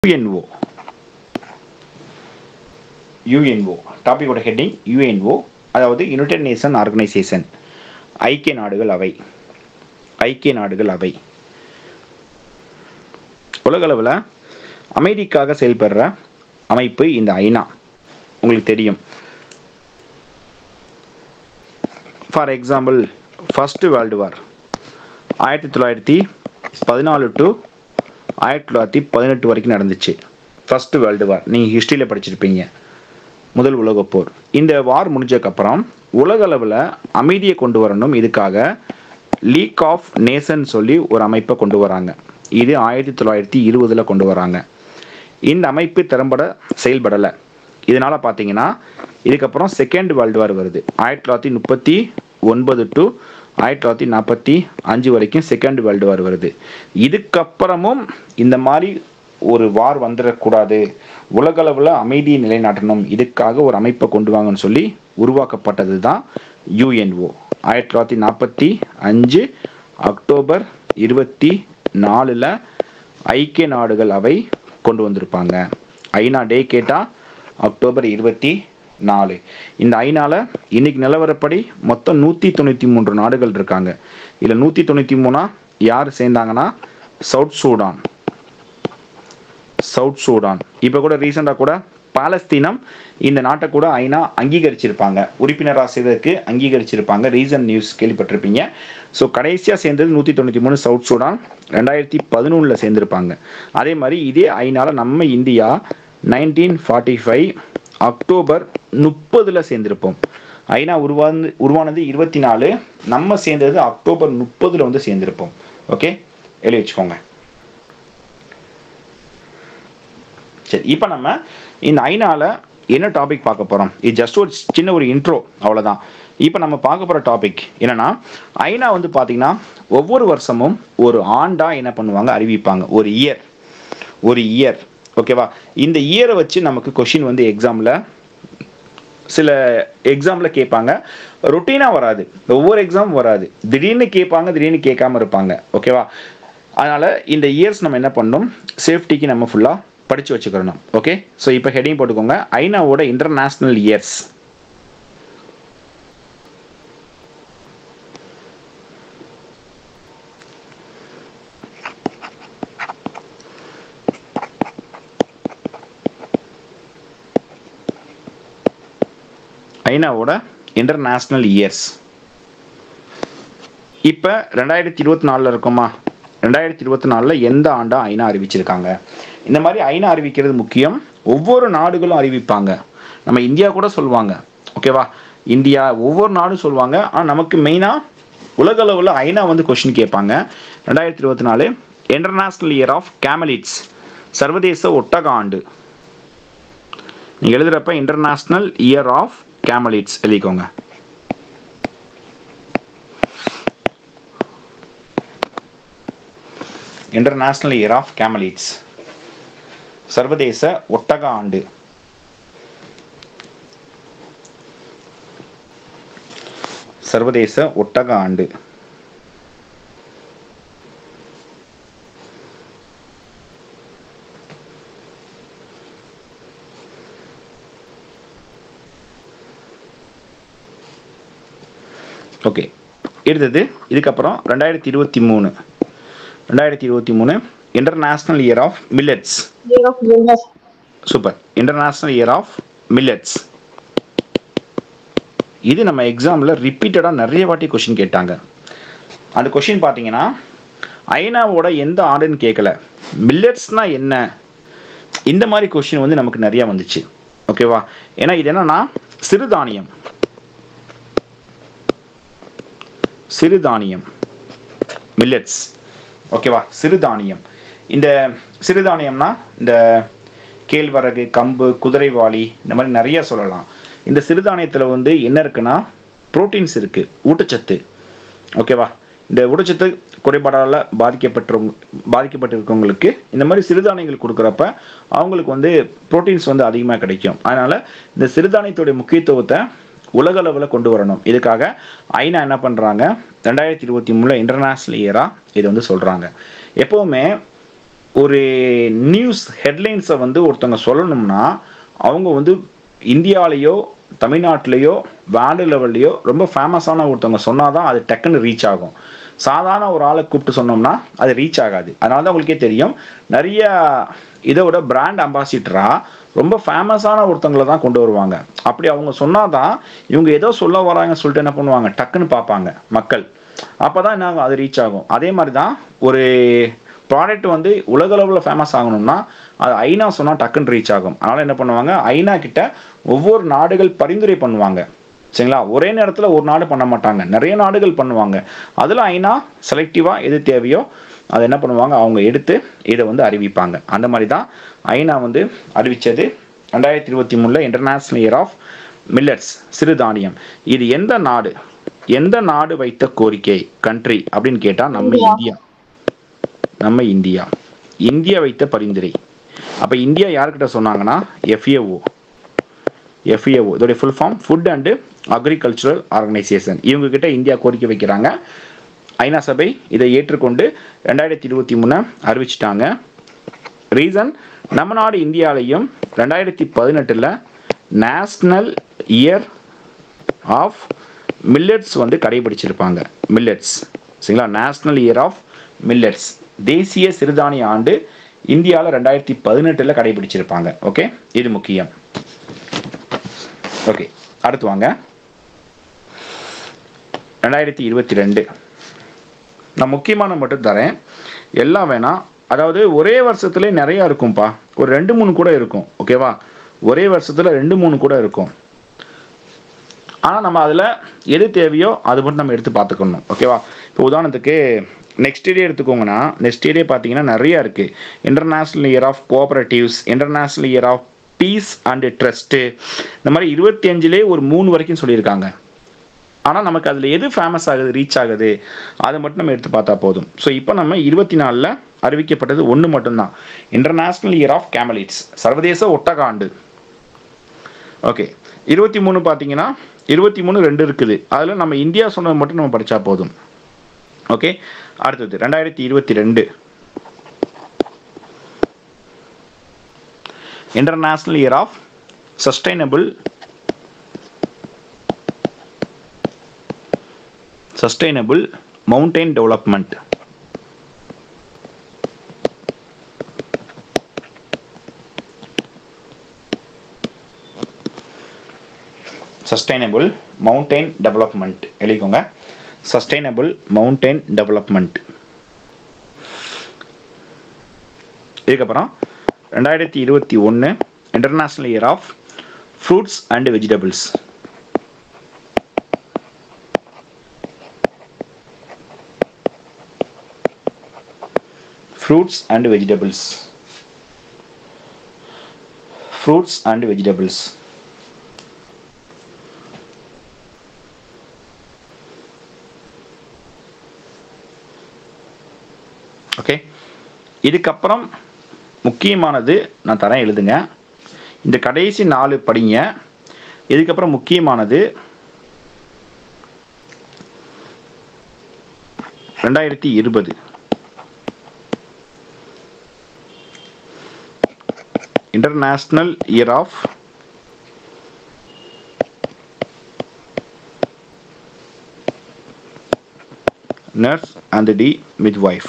UNO UNO டாபிக்கோட heading UNO அதாவது United Nation Organisation ஐக்கிய நாடுகள் அவை ஐக்கிய நாடுகள் அவை உலகளவில் அமைதிக்காக செயல்படுற அமைப்பு இந்த ஐநா உங்களுக்கு தெரியும் for example First World War ஆயிரத்தி தொள்ளாயிரத்தி பதினாலு டு ஆயிரத்தி தொள்ளாயிரத்தி பதினெட்டு வரைக்கும் நடந்துச்சு ஃபஸ்ட்டு வேர்ல்டு வார் நீங்கள் ஹிஸ்ட்ரியில் படிச்சிருப்பீங்க முதல் உலகப் போர் இந்த வார் முடிஞ்சதுக்கப்புறம் உலக அளவில் அமைதியை கொண்டு வரணும் இதுக்காக லீக் ஆஃப் நேஷன் சொல்லி ஒரு அமைப்பை கொண்டு வராங்க இது ஆயிரத்தி தொள்ளாயிரத்தி இருபதில் கொண்டு வராங்க இந்த அமைப்பு திறம்பட செயல்படலை இதனால் பார்த்தீங்கன்னா இதுக்கப்புறம் செகண்ட் வேர்ல்டு வார் வருது ஆயிரத்தி தொள்ளாயிரத்தி முப்பத்தி ஒன்பது டு ஆயிரத்தி தொள்ளாயிரத்தி நாற்பத்தி அஞ்சு வரைக்கும் செகண்ட் வேர்ல்டு வார் வருது இதுக்கப்புறமும் இந்த மாதிரி ஒரு வார் வந்துடக்கூடாது உலகளவில் அமைதியை நிலைநாட்டணும் இதுக்காக ஒரு அமைப்பை கொண்டு வாங்கன்னு சொல்லி உருவாக்கப்பட்டது தான் யுஎன்ஓ ஆயிரத்தி தொள்ளாயிரத்தி நாற்பத்தி அஞ்சு அக்டோபர் இருபத்தி நாலில் ஐக்கிய நாடுகள் அவை கொண்டு வந்திருப்பாங்க ஐநா டே கேட்டால் அக்டோபர் இருபத்தி நாலு இந்த ஐநால இன்னைக்கு நிலவரப்படி மொத்தம் நூற்றி தொண்ணூற்றி மூன்று நாடுகள் இருக்காங்க இதில் நூற்றி தொண்ணூற்றி மூணா யார் சேர்ந்தாங்கன்னா சவுத் சூடான் சவுத் சூடான் இப்போ கூட ரீசெண்டாக கூட பாலஸ்தீனம் இந்த நாட்டை கூட ஐநா அங்கீகரிச்சிருப்பாங்க உறுப்பினராக செய்ததுக்கு அங்கீகரிச்சிருப்பாங்க ரீசன் நியூஸ் கேள்விப்பட்டிருப்பீங்க ஸோ கடைசியாக சேர்ந்தது நூற்றி தொண்ணூற்றி மூணு சவுத் சூடான் ரெண்டாயிரத்தி பதினொன்றில் சேர்ந்துருப்பாங்க அதே மாதிரி இதே ஐநால நம்ம India nineteen forty five October முப்பதில் சேர்ந்திருப்போம் ஐநா உருவாந்து உருவானது இருபத்தி நாலு நம்ம சேர்ந்தது அக்டோபர் முப்பதில் வந்து சேர்ந்திருப்போம் ஓகே எழுதி வச்சுக்கோங்க சரி இப்போ நம்ம இந்த ஐநால என்ன டாபிக் பார்க்க போகிறோம் இது ஜஸ்ட் ஒரு சின்ன ஒரு இன்ட்ரோ அவ்வளோதான் இப்போ நம்ம பார்க்க போகிற டாபிக் என்னன்னா ஐநா வந்து பார்த்தீங்கன்னா ஒவ்வொரு வருஷமும் ஒரு ஆண்டாக என்ன பண்ணுவாங்க அறிவிப்பாங்க ஒரு இயர் ஒரு இயர் ஓகேவா இந்த இயரை வச்சு நமக்கு கொஷின் வந்து எக்ஸாமில் சில எக்ஸாமில் கேட்பாங்க ரொட்டீனாக வராது ஒவ்வொரு எக்ஸாம் வராது திடீர்னு கேட்பாங்க திடீர்னு கேட்காம இருப்பாங்க ஓகேவா அதனால் இந்த இயர்ஸ் நம்ம என்ன பண்ணணும் சேஃப்டிக்கு நம்ம ஃபுல்லாக படித்து வச்சுக்கிறணும் ஓகே ஸோ இப்போ ஹெட்டிங் போட்டுக்கோங்க ஐநாவோட இன்டர்நேஷ்னல் இயர்ஸ் ஐநாவோட இன்டர்நேஷ்னல் இயர்ஸ் இப்போ ரெண்டாயிரத்தி இருபத்தி நாலில் இருக்கோமா ரெண்டாயிரத்தி இருபத்தி நாலில் எந்த ஆண்டா ஐநா அறிவிச்சிருக்காங்க இந்த மாதிரி ஐநா அறிவிக்கிறது முக்கியம் ஒவ்வொரு நாடுகளும் அறிவிப்பாங்க நம்ம இந்தியா கூட சொல்லுவாங்க ஓகேவா இந்தியா ஒவ்வொரு நாடும் சொல்லுவாங்க ஆனால் நமக்கு மெயினாக உலக அளவில் ஐநா வந்து கொஷின் கேட்பாங்க ரெண்டாயிரத்தி இருபத்தி நாலு இன்டர்நேஷ்னல் இயர் ஆஃப் கேமலிட்ஸ் சர்வதேச ஒட்டக ஆண்டு நீங்கள் எழுதுகிறப்ப இன்டர்நேஷ்னல் இயர் ஆஃப் கேமலிட்ஸ் எழுதிக்கோங்க இன்டர்நேஷ்னல் இயர் ஆஃப் கேமலிட்ஸ் சர்வதேச ஒட்டக ஆண்டு சர்வதேச ஒட்டக ஆண்டு ஓகே எடுத்தது இதுக்கப்புறம் ரெண்டாயிரத்தி இருபத்தி மூணு ரெண்டாயிரத்தி இருபத்தி மூணு international year of millets Year of Millets. Super international year of millets இது நம்ம எக்ஸாமில் ரிப்பீட்டடாக நிறைய வாட்டி கொஷின் கேட்டாங்க அந்த கொஷின் பார்த்தீங்கன்னா ஐநாவோட எந்த ஆண்டுன்னு கேட்கல மில்லட்ஸ்னா என்ன இந்த மாதிரி கொஷின் வந்து நமக்கு நிறையா வந்துச்சு ஓகேவா ஏன்னா இது என்னன்னா சிறுதானியம் சிறுதானியம் மில்லட்ஸ் ஓகேவா சிறுதானியம் இந்த சிறுதானியம்னா இந்த கேழ்வரகு கம்பு குதிரைவாளி இந்த மாதிரி நிறைய சொல்லலாம் இந்த சிறுதானியத்தில் வந்து என்ன இருக்குன்னா புரோட்டீன்ஸ் இருக்குது ஊட்டச்சத்து ஓகேவா இந்த ஊட்டச்சத்து குறைபாடால் பாதிக்கப்பட்டிருவங்க பாதிக்கப்பட்டிருக்கவங்களுக்கு இந்த மாதிரி சிறுதானியங்கள் கொடுக்குறப்ப அவங்களுக்கு வந்து புரோட்டீன்ஸ் வந்து அதிகமாக கிடைக்கும் அதனால் இந்த சிறுதானியத்துடைய முக்கியத்துவத்தை உலக அளவில் கொண்டு வரணும் இதுக்காக ஐநா என்ன பண்ணுறாங்க ரெண்டாயிரத்தி இருபத்தி மூணில் இன்டர்நேஷ்னல் இயராக இது வந்து சொல்கிறாங்க எப்போவுமே ஒரு நியூஸ் ஹெட்லைன்ஸை வந்து ஒருத்தவங்க சொல்லணும்னா அவங்க வந்து இந்தியாலேயோ தமிழ்நாட்டிலேயோ வேர்ல்டு லெவல்லையோ ரொம்ப ஃபேமஸான ஒருத்தவங்க சொன்னால் தான் அது டக்குன்னு ரீச் ஆகும் சாதாரண ஒரு ஆளை கூப்பிட்டு சொன்னோம்னா அது ரீச் ஆகாது அதனால தான் உங்களுக்கே தெரியும் நிறைய இதோட பிராண்ட் அம்பாசிடரா ரொம்ப ஃபேமஸான ஒருத்தவங்களை தான் கொண்டு வருவாங்க அப்படி அவங்க சொன்னாதான் இவங்க ஏதோ சொல்ல வராங்கன்னு சொல்லிட்டு என்ன பண்ணுவாங்க டக்குன்னு பார்ப்பாங்க மக்கள் அப்பதான் என்ன ஆகும் அது ரீச் ஆகும் அதே மாதிரி தான் ஒரு ப்ராடக்ட் வந்து உலக அளவில் ஃபேமஸ் ஆகணும்னா அது ஐநா சொன்னால் டக்குன்னு ரீச் ஆகும் அதனால் என்ன பண்ணுவாங்க ஐநா கிட்ட ஒவ்வொரு நாடுகள் பரிந்துரை பண்ணுவாங்க சரிங்களா ஒரே நேரத்தில் ஒரு நாடு பண்ண மாட்டாங்க நிறைய நாடுகள் பண்ணுவாங்க அதில் ஐநா செலக்டிவாக எது தேவையோ அதை என்ன பண்ணுவாங்க அவங்க எடுத்து இதை வந்து அறிவிப்பாங்க அந்த மாதிரி தான் ஐநா வந்து அறிவித்தது ரெண்டாயிரத்தி இருபத்தி மூணில் இன்டர்நேஷ்னல் இயர் ஆஃப் மில்லட்ஸ் சிறுதானியம் இது எந்த நாடு எந்த நாடு வைத்த கோரிக்கை கண்ட்ரி அப்படின்னு கேட்டால் நம்ம இந்தியா நம்ம இந்தியா இந்தியா வைத்த பரிந்துரை அப்போ இந்தியா யார்கிட்ட சொன்னாங்கன்னா எஃப்ஏஓ எஃப்ஏஓ இதோடைய full form food and agricultural organisation இவங்க கிட்ட இந்தியா கோரிக்கை வைக்கிறாங்க ஐநா சபை இதை ஏற்றுக்கொண்டு ரெண்டாயிரத்தி இருபத்தி மூணு அறிவிச்சிட்டாங்க ரீசன் நம்ம நாடு இந்தியாலையும் ரெண்டாயிரத்தி பதினெட்டில் நேஷ்னல் இயர் ஆஃப் மில்லட்ஸ் வந்து கடைபிடிச்சிருப்பாங்க மில்லட்ஸ் சரிங்களா நேஷ்னல் இயர் ஆஃப் மில்லட்ஸ் தேசிய சிறுதானிய ஆண்டு இந்தியாவில் ரெண்டாயிரத்தி பதினெட்டில் கடைபிடிச்சிருப்பாங்க ஓகே இது முக்கியம் ஓகே அடுத்து வாங்க ரெண்டாயிரத்தி இருபத்தி ரெண்டு நான் முக்கியமான மட்டும் தரேன் எல்லாம் வேணாம் அதாவது ஒரே வருஷத்துல நிறைய இருக்கும்பா ஒரு ரெண்டு மூணு கூட இருக்கும் ஓகேவா ஒரே வருஷத்துல ரெண்டு மூணு கூட இருக்கும் ஆனால் நம்ம அதில் எது தேவையோ அது மட்டும் நம்ம எடுத்து பார்த்துக்கணும் ஓகேவா இப்போ உதாரணத்துக்கு நெக்ஸ்ட் இயரே எடுத்துக்கோங்கன்னா நெக்ஸ்ட் இயரே பார்த்தீங்கன்னா நிறைய இருக்கு international year of cooperatives international year of peace and trust இந்த மாதிரி இருபத்தி அஞ்சுலேயே ஒரு மூணு வரைக்கும் சொல்லியிருக்காங்க ஆனால் நமக்கு அதில் எது ஃபேமஸ் ஆகுது ரீச் ஆகுது அதை மட்டும் நம்ம எடுத்து பார்த்தா போதும் ஸோ இப்போ நம்ம இருபத்தி நாலில் அறிவிக்கப்பட்டது ஒன்று மட்டும்தான் இன்டர்நேஷ்னல் இயர் ஆஃப் கேமலிட்ஸ் சர்வதேச ஒட்டக ஆண்டு ஓகே இருபத்தி மூணு பார்த்தீங்கன்னா இருபத்தி மூணு ரெண்டு இருக்குது அதில் நம்ம இந்தியா சொன்னது மட்டும் நம்ம படித்தா போதும் ஓகே அடுத்தது ரெண்டாயிரத்தி இருபத்தி ரெண்டு international year of sustainable sustainable mountain development sustainable mountain development எழுதிக்கோங்க சஸ்டைனபிள் மவுண்டைன் டெவலப்மெண்ட் இதுக்கப்புறம் ரெண்டாயிரத்தி இருபத்தி ஒன்று international year of fruits and vegetables fruits and vegetables fruits and vegetables okay இதுக்கப்புறம் முக்கியமானது நான் தரேன் எழுதுங்க இந்த கடைசி நாலு படிங்க இதுக்கப்புறம் முக்கியமானது ரெண்டாயிரத்தி இருபது international year of nurse and the midwife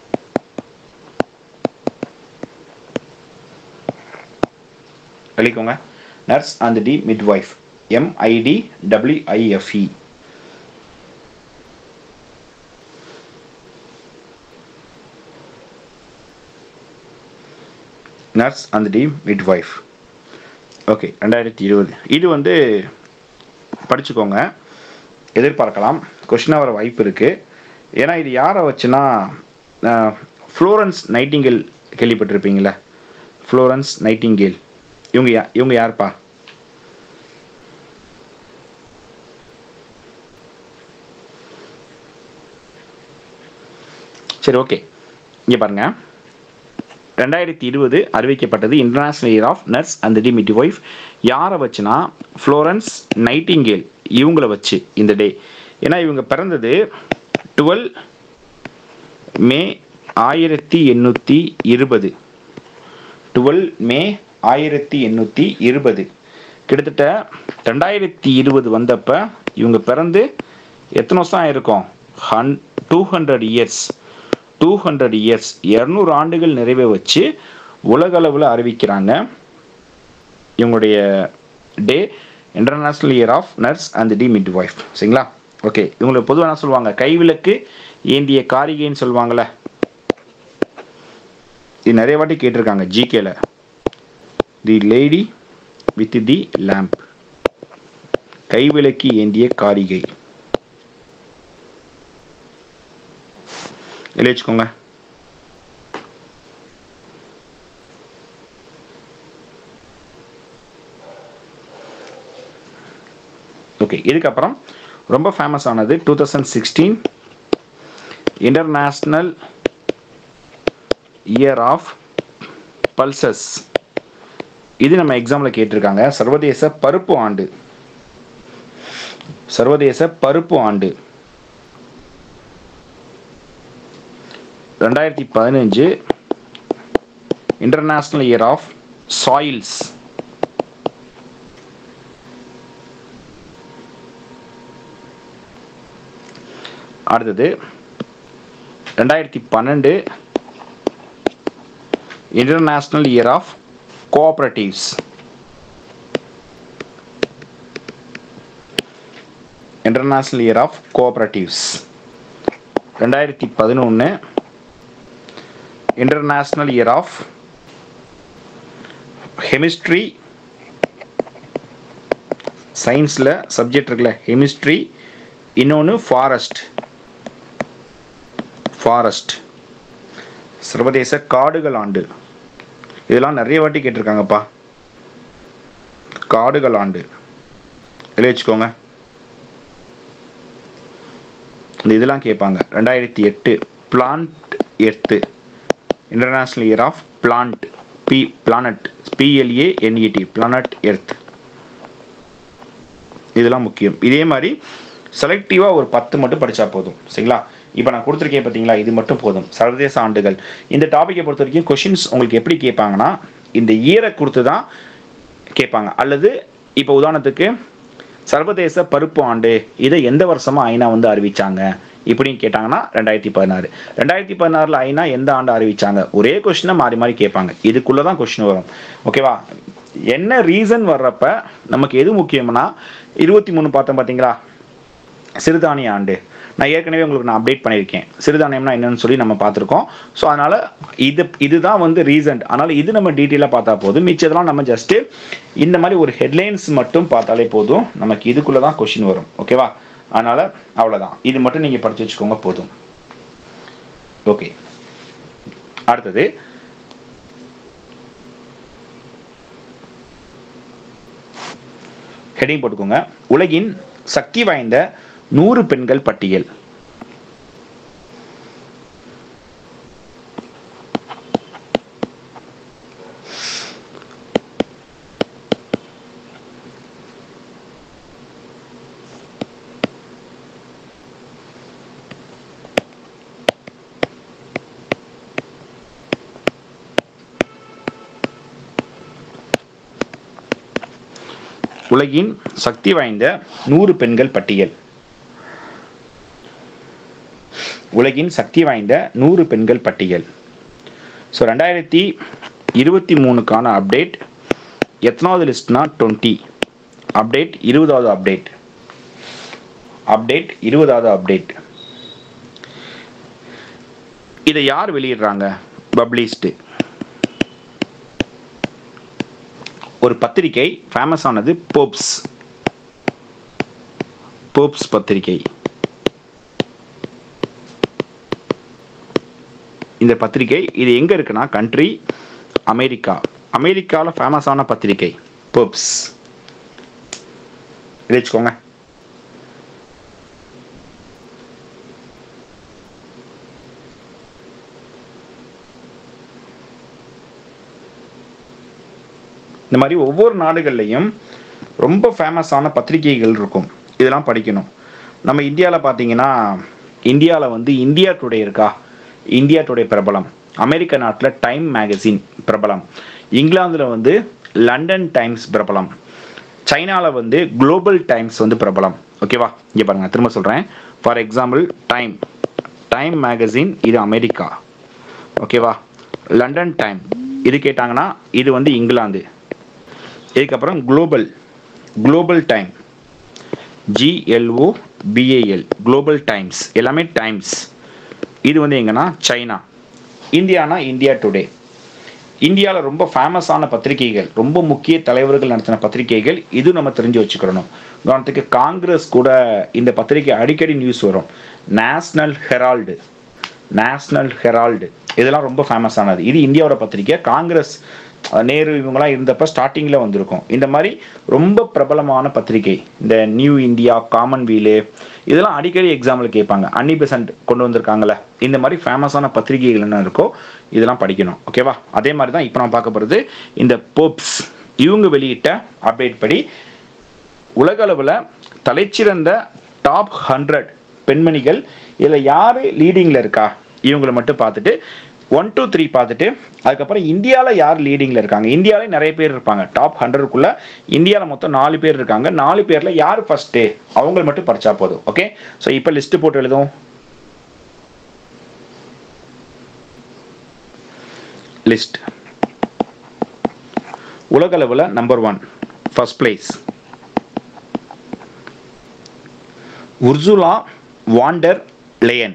எழுதிக்கோங்க nurse and the midwife M I D W I F E nurse and the midwife okay ரெண்டாயிரத்தி இருபது இது வந்து படிச்சுக்கோங்க எதிர்பார்க்கலாம் கொஷினாக வர வாய்ப்பு இருக்குது ஏன்னா இது யாரை வச்சுன்னா ஃப்ளோரன்ஸ் நைட்டிங்கேல் கேள்விப்பட்டிருப்பீங்களே ஃப்ளோரன்ஸ் நைட்டிங்கேல் இவங்க யா இவங்க யாருப்பா சரி ஓகே இங்கே பாருங்க ரெண்டாயிரத்தி இருபது அறிவிக்கப்பட்டது international year of nurse and the midwife யாரை வச்சுனா ஃப்ளோரன்ஸ் நைட்டிங்கேல் இவங்கள வச்சு இந்த டே ஏன்னா இவங்க பிறந்தது டுவெல் மே ஆயிரத்தி எண்ணூற்றி இருபது டுவெல் மே ஆயிரத்தி எண்ணூற்றி இருபது கிட்டத்தட்ட ரெண்டாயிரத்தி இருபது வந்தப்ப இவங்க பிறந்து எத்தனை வருஷம் ஆயிருக்கும் ஹன் two hundred years two hundred years இரநூறு ஆண்டுகள் நிறைவை வச்சு உலகளவில் அறிவிக்கிறாங்க இவங்களுடைய day international year of nurse and the midwife சரிங்களா ஓகே இவங்களை பொதுவாக என்ன சொல்லுவாங்க கைவிளக்கு ஏந்திய காரிகைன்னு சொல்லுவாங்கள்ல இது நிறைய வாட்டி கேட்டிருக்காங்க ஜிகேல the lady with the lamp கைவிளக்கு ஏந்திய காரிகை எழுதி வச்சுக்கோங்க ஓகே இதுக்கப்புறம் ரொம்ப ஃபேமஸ் ஆனது two thousand sixteen international year of pulses இது நம்ம எக்ஸாமில் கேட்டிருக்காங்க சர்வதேச பருப்பு ஆண்டு சர்வதேச பருப்பு ஆண்டு ரெண்டாயிரத்தி பதினஞ்சு இன்டர்நேஷ்னல் இயர் ஆஃப் சாயில்ஸ் அடுத்தது ரெண்டாயிரத்தி பன்னெண்டு international year of cooperatives international year of cooperatives ரெண்டாயிரத்தி பதினொன்று இன்டர்நேஷ்னல் இயர் ஆஃப் கெமிஸ்ட்ரி சயின்ஸில் சப்ஜெக்ட் இருக்குல்ல கெமிஸ்ட்ரி இன்னொன்று ஃபாரஸ்ட் ஃபாரஸ்ட் சர்வதேச காடுகள் ஆண்டு இதெல்லாம் நிறைய வாட்டி கேட்டிருக்காங்கப்பா காடுகள் ஆண்டு எழுதி வச்சுக்கோங்க இந்த இதெல்லாம் கேட்பாங்க ரெண்டாயிரத்தி எட்டு plant earth international year of plant P planet P L A N E T planet earth இதெல்லாம் முக்கியம் இதே மாதிரி செலக்டிவாக ஒரு பத்து மட்டும் படித்தா போதும் சரிங்களா இப்போ நான் கொடுத்துருக்கேன் பார்த்தீங்களா இது மட்டும் போதும் சர்வதேச ஆண்டுகள் இந்த டாப்பிக்கை பொறுத்த வரைக்கும் கொஷின்ஸ் உங்களுக்கு எப்படி கேட்பாங்கன்னா இந்த இயரை கொடுத்து தான் கேட்பாங்க அல்லது இப்போ உதாரணத்துக்கு சர்வதேச பருப்பு ஆண்டு இதை எந்த வருஷமா ஐநா வந்து அறிவிச்சாங்க இப்படின்னு கேட்டாங்கன்னா ரெண்டாயிரத்தி பதினாறு ரெண்டாயிரத்தி பதினாறுல ஐநா எந்த ஆண்டு அறிவிச்சாங்க ஒரே கொஸ்டினை மாறி மாறி கேட்பாங்க இதுக்குள்ள தான் கொஸ்டின் வரும் ஓகேவா என்ன ரீசன் வர்றப்ப நமக்கு எது முக்கியம்னா இருபத்தி மூணு பார்த்தோம் பார்த்தீங்களா சிறுதானிய ஆண்டு நான் ஏற்கனவே உங்களுக்கு நான் அப்டேட் பண்ணியிருக்கேன் சிறுதானியம்னா என்னன்னு சொல்லி நம்ம பார்த்துருக்கோம் ஸோ அதனால் இது இதுதான் வந்து ரீசன்ட் அதனால் இது நம்ம டீட்டெயிலாக பார்த்தா போதும் மிச்சதெல்லாம் நம்ம ஜஸ்ட்டு இந்த மாதிரி ஒரு ஹெட்லைன்ஸ் மட்டும் பார்த்தாலே போதும் நமக்கு இதுக்குள்ளே தான் கொஷின் வரும் ஓகேவா அதனால் அவ்வளோதான் இது மட்டும் நீங்கள் படித்து வச்சுக்கோங்க போதும் ஓகே அடுத்தது ஹெடிங் போட்டுக்கோங்க உலகின் சக்தி வாய்ந்த நூறு பெண்கள் பட்டியல் உலகின் சக்தி வாய்ந்த நூறு பெண்கள் பட்டியல் உலகின் சக்தி வாய்ந்த நூறு பெண்கள் பட்டியல் ஸோ ரெண்டாயிரத்தி இருபத்தி மூணுக்கான அப்டேட் எத்தனாவது லிஸ்ட்னா டுவெண்ட்டி அப்டேட் இருபதாவது அப்டேட் அப்டேட் இருபதாவது அப்டேட் இதை யார் வெளியிடுறாங்க பப்ளிஸ்டு ஒரு பத்திரிகை ஃபேமஸ் ஆனது போப்ஸ் போப்ஸ் பத்திரிகை இந்த பத்திரிகை இது எங்க இருக்குன்னா கண்ட்ரி அமெரிக்கா அமெரிக்காவில் ஃபேமஸான பத்திரிகை போப்ஸ் இதை வச்சுக்கோங்க இந்த மாதிரி ஒவ்வொரு நாடுகள்லையும் ரொம்ப ஃபேமஸான பத்திரிகைகள் இருக்கும் இதெல்லாம் படிக்கணும் நம்ம இந்தியாவில் பார்த்தீங்கன்னா இந்தியாவில் வந்து இந்தியா டுடே இருக்கா இந்தியா டுடே பிரபலம் அமெரிக்க நாட்டில் டைம் மேகசின் பிரபலம் இங்கிலாந்தில் வந்து லண்டன் டைம்ஸ் பிரபலம் சைனாவில் வந்து குளோபல் டைம்ஸ் வந்து பிரபலம் ஓகேவா இங்கே பாருங்க நான் திரும்ப சொல்கிறேன் for example Time Time magazine இது அமெரிக்கா ஓகேவா லண்டன் டைம் இது கேட்டாங்கன்னா இது வந்து இங்கிலாந்து இதுக்கப்புறம் global global Time G L O B A L global Times எல்லாமே டைம்ஸ் இது வந்து எங்கன்னா சைனா இந்தியானா இந்தியா டுடே இந்தியாவில் ரொம்ப ஃபேமஸான பத்திரிகைகள் ரொம்ப முக்கிய தலைவர்கள் நடத்தின பத்திரிகைகள் இது நம்ம தெரிஞ்சு வச்சுக்கிறணும் உதாரணத்துக்கு காங்கிரஸ் கூட இந்த பத்திரிகை அடிக்கடி நியூஸ் வரும் நேஷ்னல் ஹெரால்டு நேஷ்னல் ஹெரால்டு இதெல்லாம் ரொம்ப ஃபேமஸானது இது இந்தியாவோட பத்திரிகை காங்கிரஸ் அஹ், நேரு இவங்கெல்லாம் இருந்தப்ப ஸ்டார்டிங்கில் வந்திருக்கும் இந்த மாதிரி ரொம்ப பிரபலமான பத்திரிகை இந்த நியூ இந்தியா காமன்வீலு இதெல்லாம் அடிக்கடி எக்ஸாம்பிள் கேட்பாங்க அன்னி பெசன்ட் கொண்டு வந்திருக்காங்கல்ல இந்த மாதிரி ஃபேமஸான பத்திரிகைகள் என்ன இருக்கோ இதெல்லாம் படிக்கணும் ஓகேவா அதே மாதிரி தான் இப்போ நான் பார்க்க போகிறது இந்த போப்ஸ் இவங்க வெளியிட்ட அப்டேட் படி உலக அளவில் தலைச்சிறந்த டாப் ஹண்ட்ரட் பெண்மணிகள் இதில் யார் லீடிங்கில் இருக்கா இவங்களை மட்டும் பார்த்துட்டு ஒன் டூ த்ரீ பார்த்துட்டு அதுக்கப்புறம் இந்தியாவில் யார் லீடிங்கில் இருக்காங்க இந்தியாவிலே நிறைய பேர் இருப்பாங்க டாப் ஹண்ட்ரடுக்குள்ள இந்தியாவில் மொத்தம் நாலு பேர் இருக்காங்க நாலு பேரில் யார் ஃபஸ்ட்டு அவங்களை மட்டும் படிச்சா போதும் ஓகே ஸோ இப்போ லிஸ்ட்டு போட்டு எழுதும் லிஸ்ட் உலக அளவில் number one first place Ursula von der Leyen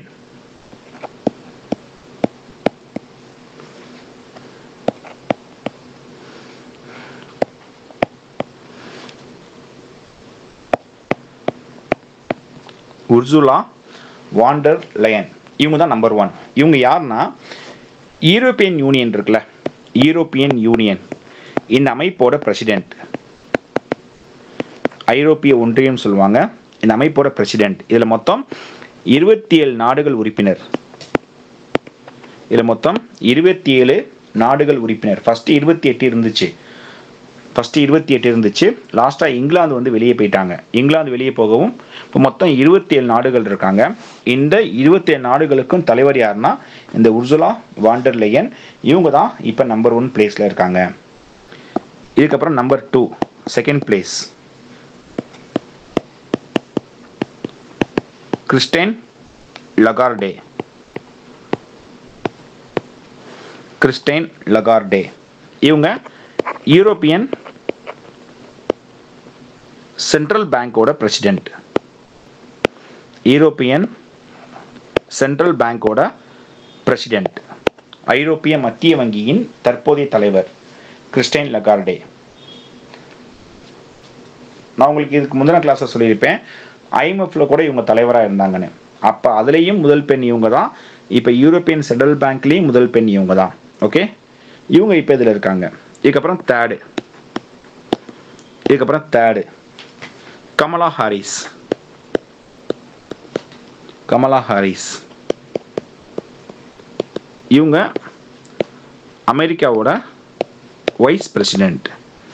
Ursula von der Leyen இவங்க தான் நம்பர் ஒன் இவங்க யாருன்னா யூரோப்பியன் யூனியன் இருக்குல்ல யூரோப்பியன் யூனியன் இந்த அமைப்போட பிரசிடென்ட் ஐரோப்பிய ஒன்றியம் சொல்லுவாங்க இந்த அமைப்போட பிரசிடென்ட் இதில் மொத்தம் இருபத்தி ஏழு நாடுகள் உறுப்பினர் இதில் மொத்தம் இருபத்தி ஏழு நாடுகள் உறுப்பினர் ஃபர்ஸ்ட் இருபத்தி எட்டு இருந்துச்சு ஃபர்ஸ்ட் இருபத்தி எட்டு இருந்துச்சு லாஸ்ட்டாக இங்கிலாந்து வந்து வெளியே போயிட்டாங்க இங்கிலாந்து வெளியே போகவும் இப்போ மொத்தம் இருபத்தி ஏழு நாடுகள் இருக்காங்க இந்த இருபத்தி ஏழு நாடுகளுக்கும் தலைவர் யாருன்னா இந்த உர்சுலா வாண்டர் லேயன் இவங்க தான் இப்போ நம்பர் ஒன் பிளேஸில் இருக்காங்க இதுக்கப்புறம் number two second place Christine Lagarde Christine Lagarde இவங்க யூரோப்பியன் சென்ட்ரல் பேங்கோட பிரசிடென்ட் யூரோப்பியன் சென்ட்ரல் பேங்கோட பிரசிடென்ட் ஐரோப்பிய மத்திய வங்கியின் தற்போதைய தலைவர் கிறிஸ்டைன் லகார்டே நான் உங்களுக்கு இதுக்கு முந்தின கிளாஸில் சொல்லியிருப்பேன் ஐஎம்எஃப்ல கூட இவங்க தலைவராக இருந்தாங்கன்னு அப்போ அதுலேயும் முதல் பெண் இவங்க தான் இப்போ யூரோப்பியன் சென்ட்ரல் பேங்க்லேயும் முதல் பெண் இவங்க தான் ஓகே இவங்க இப்போ இதில் இருக்காங்க இதுக்கப்புறம் தேர்டு இதுக்கப்புறம் third Kamala Harris Kamala Harris இவங்க அமெரிக்காவோட வைஸ் பிரசிடென்ட்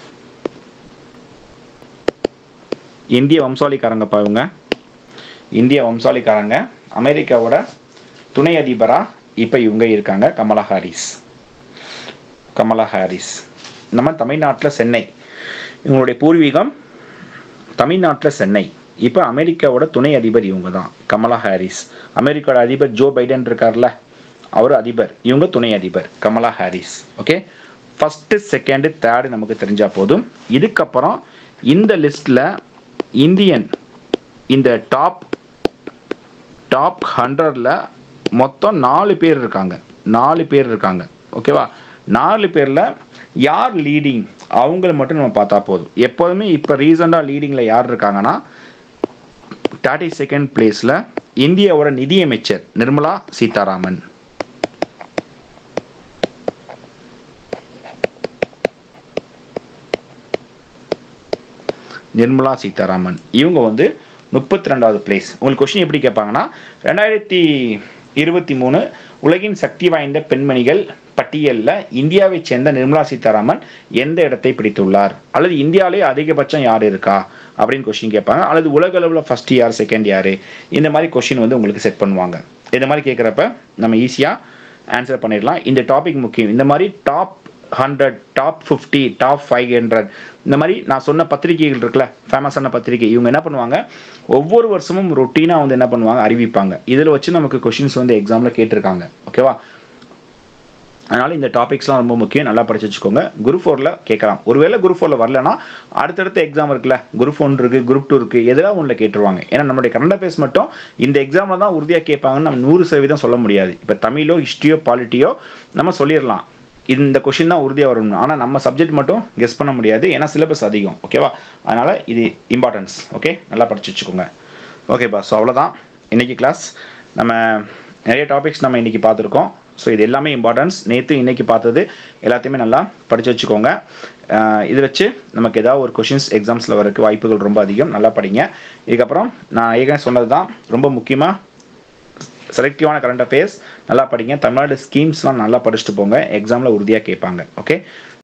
இந்திய வம்சாவளிக்காரங்கப்பா இவங்க இந்திய வம்சாவளிக்காரங்க அமெரிக்காவோட துணை அதிபராக இப்போ இவங்க இருக்காங்க கமலா ஹாரிஸ் கமலா ஹாரிஸ் நம்ம தமிழ்நாட்டில் சென்னை இவங்களுடைய பூர்வீகம் தமிழ்நாட்டில் சென்னை இப்போ அமெரிக்காவோட துணை அதிபர் இவங்க தான் கமலா ஹாரிஸ் அமெரிக்காவோட அதிபர் ஜோ பைடன் இருக்கார்ல அவர் அதிபர் இவங்க துணை அதிபர் Kamala Harris okay first second third நமக்கு தெரிஞ்சால் போதும் இதுக்கப்புறம் இந்த லிஸ்ட்டில் இந்தியன் இந்த டாப் டாப் ஹண்ட்ரடில் மொத்தம் நாலு பேர் இருக்காங்க நாலு பேர் இருக்காங்க ஓகேவா நாலு பேரில் யார் லீடிங் அவங்கள மட்டும் நம்ம பார்த்தா போதும் எப்போதுமே இப்போ ரீசெண்டாக லீடிங்கில் யார் இருக்காங்கன்னா தேர்ட்டி செகண்ட் பிளேஸில் இந்தியாவோட நிதியமைச்சர் நிர்மலா சீதாராமன் நிர்மலா சீதாராமன் இவங்க வந்து முப்பத்தி ரெண்டாவது பிளேஸ் உங்களுக்கு கொஸ்டின் எப்படி கேட்பாங்கன்னா ரெண்டாயிரத்தி இருபத்தி மூணு உலகின் சக்தி வாய்ந்த பெண்மணிகள் பட்டியலில் இந்தியாவைச் சேர்ந்த நிர்மலா சீதாராமன் எந்த இடத்தை பிடித்துள்ளார் அல்லது இந்தியாவிலே அதிகபட்சம் யார் இருக்கா அப்படின்னு கொஸ்டின் கேட்பாங்க அல்லது உலக அளவில் ஃபர்ஸ்ட் யார் செகண்ட் யார் இந்த மாதிரி கொஸ்டின் வந்து உங்களுக்கு செட் பண்ணுவாங்க இந்த மாதிரி கேட்குறப்ப நம்ம ஈஸியாக ஆன்சர் பண்ணிடலாம் இந்த டாபிக் முக்கியம் இந்த மாதிரி top hundred top fifty top five hundred இந்த மாதிரி நான் சொன்ன பத்திரிகைகள் இருக்குல்ல ஃபேமஸான பத்திரிகை இவங்க என்ன பண்ணுவாங்க ஒவ்வொரு வருஷமும் ரொட்டீனாக வந்து என்ன பண்ணுவாங்க அறிவிப்பாங்க இதில் வச்சு நமக்கு கொஷின்ஸ் வந்து எக்ஸாமில் கேட்டிருக்காங்க ஓகேவா அதனால் இந்த டாபிக்ஸ்லாம் ரொம்ப முக்கியம் நல்லா படிச்சு வச்சுக்கோங்க குரூப் ஃபோரில் கேட்கலாம் ஒருவேளை குரூப் ஃபோரில் வரலனா அடுத்தடுத்த எக்ஸாம் இருக்குல்ல குரூப் ஒன் இருக்குது குரூப் டூ இருக்குது எதிராக ஒன்றில் கேட்டுருவாங்க ஏன்னா நம்மளுடைய கரண்ட் அஃபேர்ஸ் மட்டும் இந்த எக்ஸாமில் தான் உறுதியாக கேட்பாங்கன்னு நம்ம நூறு சதவீதம் சொல்ல முடியாது இப்போ தமிழோ ஹிஸ்ட்ரியோ பாலிட்டியோ நம்ம சொல்லிடலாம் இந்த கொஷின் தான் உறுதியாக வரணும் ஆனால் நம்ம சப்ஜெக்ட் மட்டும் கெஸ் பண்ண முடியாது ஏன்னா சிலபஸ் அதிகம் ஓகேவா அதனால் இது இம்பார்ட்டன்ஸ் ஓகே நல்லா படிச்சு வச்சுக்கோங்க ஓகேப்பா ஸோ அவ்வளோதான் இன்னைக்கு கிளாஸ் நம்ம நிறைய டாபிக்ஸ் நம்ம இன்னைக்கு பார்த்துருக்கோம் ஸோ இது எல்லாமே இம்பார்ட்டன்ஸ் நேற்று இன்னைக்கு பார்த்தது எல்லாத்தையுமே நல்லா படித்து வச்சுக்கோங்க அஹ் இது வச்சு நமக்கு ஏதாவது ஒரு கொஷின்ஸ் எக்ஸாம்ஸில் வரக்கு வாய்ப்புகள் ரொம்ப அதிகம் நல்லா படிங்க இதுக்கப்புறம் நான் ஏற்கனவே சொன்னது தான் ரொம்ப முக்கியமாக செலக்டிவான கரண்ட் அஃபேர்ஸ் நல்லா படிங்க தமிழ்நாடு ஸ்கீம்ஸ்லாம் நல்லா படிச்சுட்டு போங்க எக்ஸாமில் உறுதியாக கேட்பாங்க ஓகே